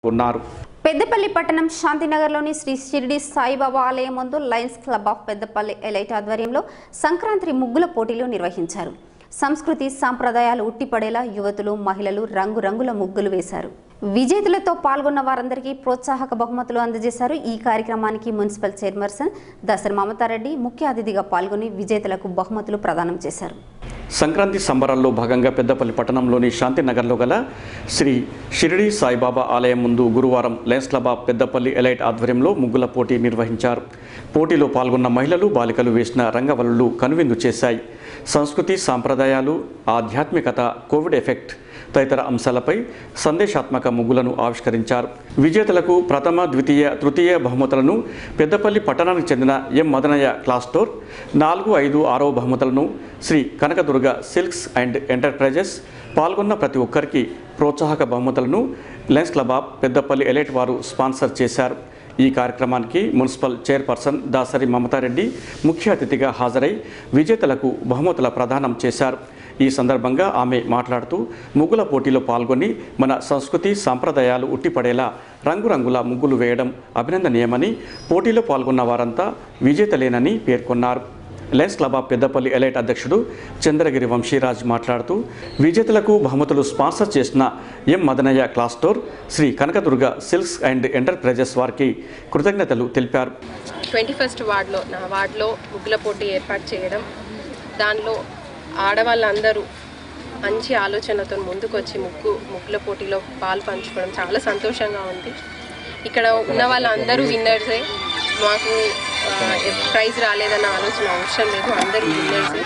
ఉన్నారు పెద్దపల్లి పట్టణం శాంతినగర్లోని శ్రీ షిరిడి సాయిబాబా ఆలయం ముందు Lions Club of Peddapalli elite ఆధ్వర్యంలో సంక్రాంతి ముగ్గుల పోటీలు నిర్వహించారు సంస్కృతి సాంప్రదాయాలు ఉట్టిపడేలా యువతులు మహిళలు రంగురంగుల ముగ్గులు వేశారు విజేతలతో పాల్గొన్న వారందరికీ ప్రోత్సాహక బహుమతులు అందజేశారు ఈ కార్యక్రమానికి మున్సిపల్ చైర్పర్సన్ దసరి మమతారెడ్డి ముఖ్య అతిథిగా పాల్గొని విజేతలకు బహుమతులు ప్రదానం చేశారు సంక్రాంతి సంబరాల్లో భాగంగా పెద్దపల్లి పట్టణంలోని శాంతినగర్లో గల శ్రీ షిరిడి సాయిబాబా ఆలయం ముందు గురువారం Lions Club of Peddapalli elite ఆధ్వర్యంలో ముగ్గుల పోటీ నిర్వహించారు పోటీలో పాల్గొన్న మహిళలు బాలికలు వేసిన రంగవల్లులు కనువిందు చేశాయి సంస్కృతి సాంప్రదాయాలు ఆధ్యాత్మికత కోవిడ్ ఎఫెక్ట్ తదితర అంశాలపై సందేశాత్మక ముగ్గులను ఆవిష్కరించారు విజేతలకు ప్రథమ ద్వితీయ తృతీయ బహుమతులను పెద్దపల్లి పట్టణానికి చెందిన ఎం మదనయ్య క్లాస్ స్టోర్ నాలుగు ఐదు ఆరో బహుమతులను Sri Kanakadurga silks and enterprises పాల్గొన్న ప్రతి ఒక్కరికి ప్రోత్సాహక బహుమతులను Lions Club of Peddapalli elite వారు స్పాన్సర్ చేశారు ఈ కార్యక్రమానికి మున్సిపల్ చైర్పర్సన్ దాసరి మమతారెడ్డి ముఖ్య అతిథిగా హాజరై విజేతలకు బహుమతుల ప్రదానం చేశారు ఈ సందర్భంగా ఆమె మాట్లాడుతూ ముగ్గుల పోటీలో పాల్గొని మన సంస్కృతి సాంప్రదాయాలు ఉట్టిపడేలా రంగురంగుల ముగ్గులు వేయడం అభినందనీయమని పోటీలో పాల్గొన్న వారంతా విజేతలేనని పేర్కొన్నారు Lions Club of Peddapalli elite అధ్యక్షుడు చంద్రగిరి వంశీరాజ్ మాట్లాడుతూ విజేతలకు బహుమతులు స్పాన్సర్ చేసిన M Madanaiah class store Sri Kanakadurga silks and enterprises వారికి కృతజ్ఞతలు తెలిపారు ట్వంటీ ఫస్ట్ వార్డులో నా వార్డులో ముగ్గుల పోటీ ఏర్పాటు చేయడం దానిలో ఆడవాళ్ళందరూ మంచి ఆలోచనతో ముందుకొచ్చి ముగ్గు ముగ్గుల పోటీలో పాలు పంచుకోవడం చాలా సంతోషంగా ఉంది ఇక్కడ ఉన్న వాళ్ళందరూ విన్నర్సే మాకు ఆ, ప్రైజ్ రాలేదన్న ఆలోచన అవసరం లేదు అందరూ విన్నర్సే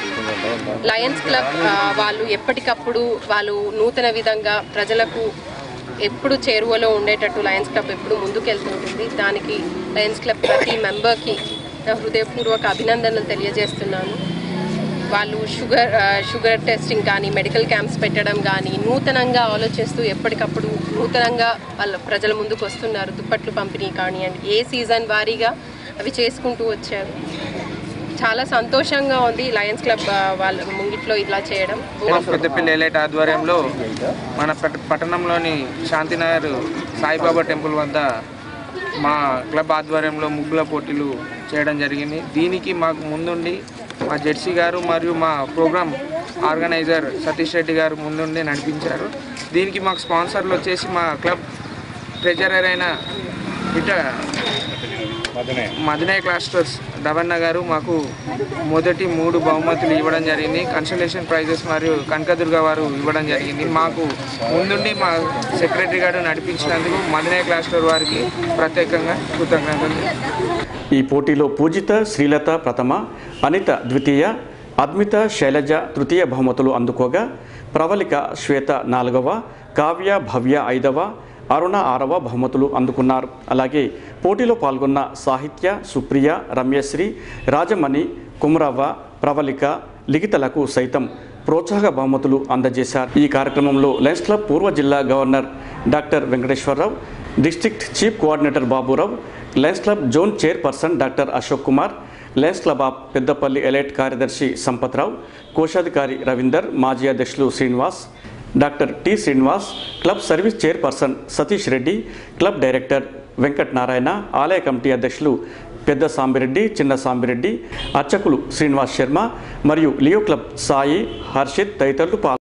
లయన్స్ క్లబ్ ఆ, వాళ్ళు ఎప్పటికప్పుడు వాళ్ళు నూతన విధంగా ప్రజలకు ఎప్పుడు చేరువలో ఉండేటట్టు లయన్స్ క్లబ్ ఎప్పుడు ముందుకెళ్తుంటుంది దానికి లయన్స్ క్లబ్ ప్రతి మెంబర్కి నా హృదయపూర్వక అభినందనలు తెలియజేస్తున్నాను వాళ్ళు షుగర్ ఆ, షుగర్ టెస్టింగ్ కానీ మెడికల్ క్యాంప్స్ పెట్టడం కానీ నూతనంగా ఆలోచిస్తూ ఎప్పటికప్పుడు నూతనంగా వాళ్ళ ప్రజల ముందుకు వస్తున్నారు దుప్పట్లు పంపిణీ కానివ్వండి ఏ సీజన్ వారీగా అవి చేసుకుంటూ వచ్చారు చాలా సంతోషంగా ఉంది లయన్స్ క్లబ్ ఆ, వాళ్ళ ముంగిట్లో ఇలా చేయడం మా పెద్దపల్లి ఎలైట్ ఆధ్వర్యంలో మన పట్- పట్టణంలోని శాంతినగర్ సాయిబాబా టెంపుల్ వద్ద మా క్లబ్ ఆధ్వర్యంలో ముగ్గుల పోటీలు చేయడం జరిగింది దీనికి మాకు ముందుండి మా జెర్సీ గారు మరియు మా ప్రోగ్రామ్ ఆర్గనైజర్ సతీష్ రెడ్డి గారు ముందుండి నడిపించారు దీనికి మాకు స్పాన్సర్లు వచ్చేసి మా క్లబ్ ట్రెజరర్ అయిన ఇట మదనయ్య క్లాస్టర్స్ డవన్న గారు మాకు మొదటి మూడు బహుమతులు ఇవ్వడం జరిగింది కన్సలేషన్ ప్రైజెస్ మరియు కనకదుర్గ వారు ఇవ్వడం జరిగింది మాకు ముందుండి మా సెక్రటరీ గారు నడిపించినందుకు మదనయ్య క్లాస్టర్ వారికి ప్రత్యేకంగా కృతజ్ఞతలు ఈ పోటీలో పూజిత శ్రీలత ప్రథమ అనిత ద్వితీయ అద్మిత శైలజ తృతీయ బహుమతులు అందుకోగా ప్రవళిక శ్వేత నాలుగవ కావ్య భవ్య ఐదవ అరుణ ఆరవ బహుమతులు అందుకున్నారు అలాగే పోటీలో పాల్గొన్న సాహిత్య సుప్రియ రమ్యశ్రీ రాజమణి కుమరవ్వ ప్రవళిక లిఖితలకు సైతం ప్రోత్సాహక బహుమతులు అందజేశారు ఈ కార్యక్రమంలో లయన్స్ క్లబ్ పూర్వ జిల్లా governor doctor Venkateswararao district chief coordinator Baburao Lions Club zone chairperson doctor Ashok Kumar Lions Club of Peddapalli elite కార్యదర్శి సంపత్రావు కోశాధికారి రవీందర్ మాజీ అధ్యక్షులు Srinivas doctor T Srinivas club service chairperson Satish Reddy club director Venkat Narayana ఆలయ కమిటీ అధ్యక్షులు పెద్ద సాంబిరెడ్డి చిన్న సాంబిరెడ్డి అర్చకులు శ్రీనివాస్ శర్మ మరియు లియో క్లబ్ సాయి హర్షిత్ తదితరులు పాల్గొన్నారు